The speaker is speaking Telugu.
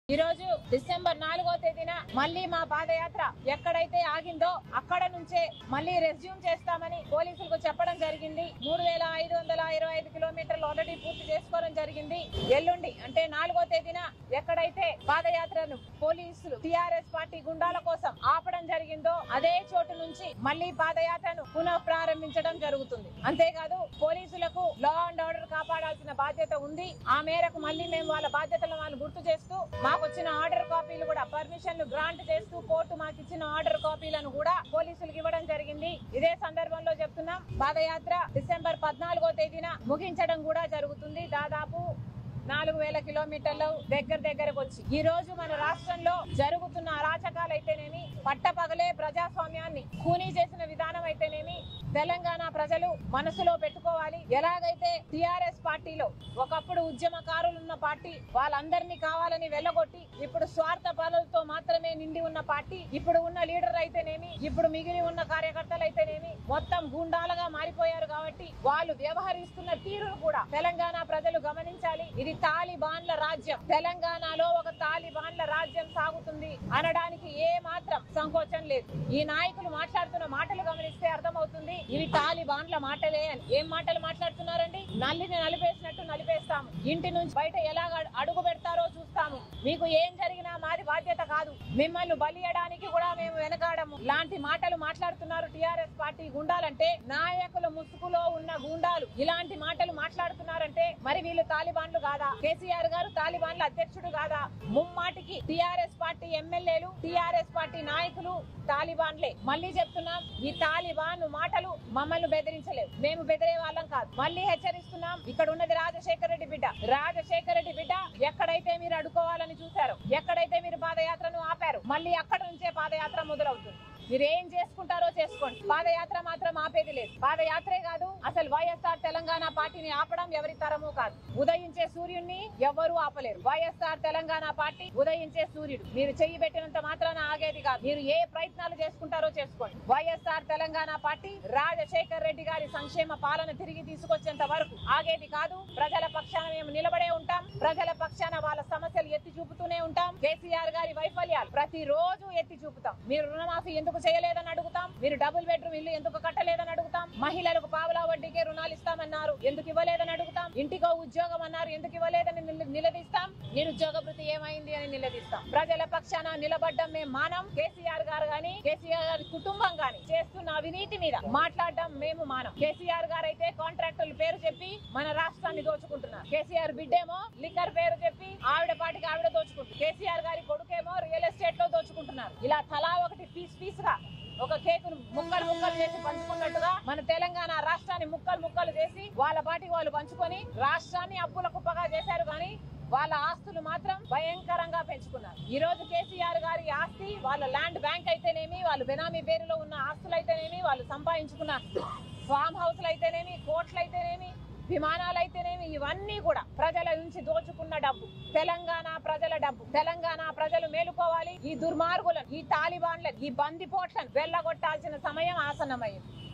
ఈ రోజు డిసెంబర్ నాలుగో తేదీన మళ్ళీ మా పాదయాత్ర ఎక్కడైతే ఆగిందో అక్కడ నుంచే మళ్ళీ రెజ్యూమ్ చేస్తామని పోలీసులకు చెప్పడం జరిగింది మూడు వేల ఐదు వందల ఇరవై ఐదు కిలోమీటర్లు ఆల్రెడీ పూర్తి చేసుకోవడం జరిగింది ఎల్లుండి అంటే నాలుగో తేదీన ఎక్కడైతే పాదయాత్రను పోలీసులు టిఆర్ఎస్ పార్టీ గుండాల కోసం ఆపడం జరిగిందో అదే చోటు నుంచి మళ్ళీ పాదయాత్రను పునః ప్రారంభించడం జరుగుతుంది అంతేకాదు పోలీసులకు లా అండ్ ఆర్డర్ కాపాడాల్సిన బాధ్యత ఉంది ఆ మేరకు మళ్ళీ మేము వాళ్ళ బాధ్యతలను వాళ్ళు గుర్తు చేస్తూ మాకు వచ్చిన ఆర్డర్ కాపీలు కూడా పర్మిషన్లు గ్రాంట్ చేస్తూ కోర్టు మాకు ఇచ్చిన ఆర్డర్ కాపీలను కూడా పోలీసులకు ఇవ్వడం జరిగింది ఇదే సందర్భంలో చెప్తున్నాం పాదయాత్ర డిసెంబర్ పద్నాలుగో తేదీన ముగించడం కూడా జరుగుతుంది దాదాపు నాలుగు వేల కిలోమీటర్లు దగ్గర దగ్గరకు వచ్చి ఈ రోజు మన రాష్ట్రంలో జరుగుతున్న అరాచకాలు అయితేనేమి పట్టపగలే ప్రజాస్వామ్యాన్ని ఖూనీ చేసిన విధానం అయితేనేమి తెలంగాణ ప్రజలు మనసులో పెట్టుకోవాలి ఎలాగైతే టిఆర్ఎస్ పార్టీలో ఒకప్పుడు ఉద్యమకారులు ఉన్న పార్టీ వాళ్ళందరినీ కావాలని వెళ్ళగొట్టి ఇప్పుడు స్వార్థ పనులతో మాత్రమే నిండి ఉన్న పార్టీ ఇప్పుడు ఉన్న లీడర్ అయితేనేమి ఇప్పుడు మిగిలి ఉన్న కార్యకర్తలు అయితేనేమి మొత్తం గుండాలుగా మారిపోయారు కాబట్టి వాళ్ళు వ్యవహరిస్తున్న తీరును కూడా తెలంగాణ ప్రజలు గమనించాలి ఇది తాలిబాన్ల రాజ్యం తెలంగాణలో ఒక తాలిబాన్ల రాజ్యం సాగుతుంది అనడానికి ఏ మాత్రం సంకోచం లేదు ఈ నాయకులు మాట్లాడుతున్న మాటలు గమనిస్తే అర్థమవుతుంది ఇవి తాలిబాన్ల మాటలే అని ఏం మాటలు మాట్లాడుతున్నారండి నల్లిని నలిపేసినట్టు నలిపేస్తాము ఇంటి నుంచి బయట ఎలా అడుగు పెడతారో చూస్తాము మీకు ఏం జరిగినా మాది బాధ్యత కాదు మిమ్మల్ని బలియడానికి కూడా మేము వెనకాడము లాంటి మాటలు మాట్లాడుతున్నారు టిఆర్ఎస్ పార్టీ గుండాలంటే నాయకుల ముసుగులో ఉన్న గుండాలు ఇలాంటి మాటలు మాట్లాడుతున్నారంటే మరి వీళ్ళు తాలిబాన్లు కాదా కేసీఆర్ గారు తాలిబాన్ల అధ్యక్షుడు కాదా ముమ్మాటికి టిఆర్ఎస్ పార్టీ ఎమ్మెల్యేలు టిఆర్ఎస్ పార్టీ నాయకులు తాలిబాన్లే మళ్ళీ చెప్తున్నాం ఈ తాలిబాన్ మాటలు మమ్మల్ని బెదిరించలేవు మేము బెదిరే వాళ్ళం కాదు మళ్ళీ హెచ్చరిస్తున్నాం ఇక్కడ ఉన్నది రాజశేఖర రెడ్డి బిడ్డ రాజశేఖర రెడ్డి బిడ్డ ఎక్కడైతే మీరు అడుకోవాలని చూశారో ఎక్కడైతే మీరు పాదయాత్రను ఆపారు మళ్ళీ అక్కడ నుంచే పాదయాత్ర మొదలవుతుంది మీరు ఏం చేసుకుంటారో చేసుకోండి పాదయాత్ర మాత్రం ఆపేది లేదు పాదయాత్రే కాదు అసలు వైఎస్ఆర్ తెలంగాణ పార్టీని ఆపడం ఎవరి తరము కాదు ఉదయించే సూర్యుడిని ఎవరు ఆపలేరు వైఎస్ఆర్ తెలంగాణ పార్టీ ఉదయించే సూర్యుడు మీరు చెయ్యి పెట్టినంత మాత్రాన ఆగేది కాదు మీరు ఏ ప్రయత్నాలు చేసుకుంటారో చేసుకోండి వైఎస్ఆర్ తెలంగాణ పార్టీ రాజశేఖర్ రెడ్డి గారి సంక్షేమ పాలన తిరిగి తీసుకొచ్చేంత వరకు ఆగేది కాదు ప్రజల పక్షాన మేము నిలబడే ఉంటాం ప్రజల పక్షాన వాళ్ళ సమస్యలు ఎత్తి చూపుతూనే ఉంటాం కేసీఆర్ గారి వైఫల్యాలు ప్రతి రోజు ఎత్తి చూపుతాం మీరు రుణమాఫీ ఎందుకు చేయలేదని అడుగుతాం మీరు డబుల్ బెడ్రూమ్ ఇల్లు ఎందుకు కట్టలేదని అడుగుతాం మహిళలకు పావలా వడ్డీకే రుణాలు ఇస్తామన్నారు ఎందుకు ఇవ్వలేదని అడుగుతాం ఇంటికో ఉద్యోగం అన్నారు ఎందుకు ఇవ్వలేదని నిల- నిలదీస్తాం నిరుద్యోగ భృతి ఏమైంది అని నిలదీస్తాం ప్రజల పక్షాన నిలబడ్డం మేము మానం కేసీఆర్ గారు గాని కేసీఆర్ గారి కుటుంబం గాని చేస్తున్న అవినీతి మీద మాట్లాడడం మేము మానం కేసీఆర్ గారు అయితే కాంట్రాక్టర్ల పేరు చెప్పి మన రాష్ట్రాన్ని దోచుకుంటున్నారు కేసీఆర్ బిడ్డేమో లిక్కర్ పేరు చెప్పి ఆవిడ పాటికి ఆవిడ దోచుకుంటుంది కేసీఆర్ గారి కొడుకేమో రియల్ ఎస్టేట్ లో దోచుకుంటున్నారు ఇలా తలా ఒకటి పీస్ పీస్ గా ఒక కేకును ముక్కలు ముక్కలు చేసి పంచుకున్నట్టుగా మన తెలంగాణ రాష్ట్రాన్ని ముక్కలు ముక్కలు చేసి వాళ్ళ పాటికి వాళ్ళు పంచుకొని రాష్ట్రాన్ని అప్పుల కుప్పగా చేశారు కానీ వాళ్ళ ఆస్తులు మాత్రం భయంకరంగా పెంచుకున్నారు ఈ రోజు కేసీఆర్ గారి ఆస్తి వాళ్ళ ల్యాండ్ బ్యాంక్ అయితేనేమి వాళ్ళు బెనామీ పేరులో ఉన్న ఆస్తులు అయితేనేమి వాళ్ళు సంపాదించుకున్న ఫామ్ హౌస్లు అయితేనేమి కోట్లు అయితేనేమి విమానాలు అయితేనేమి ఇవన్నీ కూడా ప్రజల నుంచి దోచుకున్న డబ్బు తెలంగాణ ప్రజల డబ్బు తెలంగాణ ప్రజలు మేలుకోవాలి ఈ దుర్మార్గులను ఈ తాలిబాన్లను ఈ బందిపోట్లను వెళ్ళగొట్టాల్సిన సమయం ఆసన్నమైంది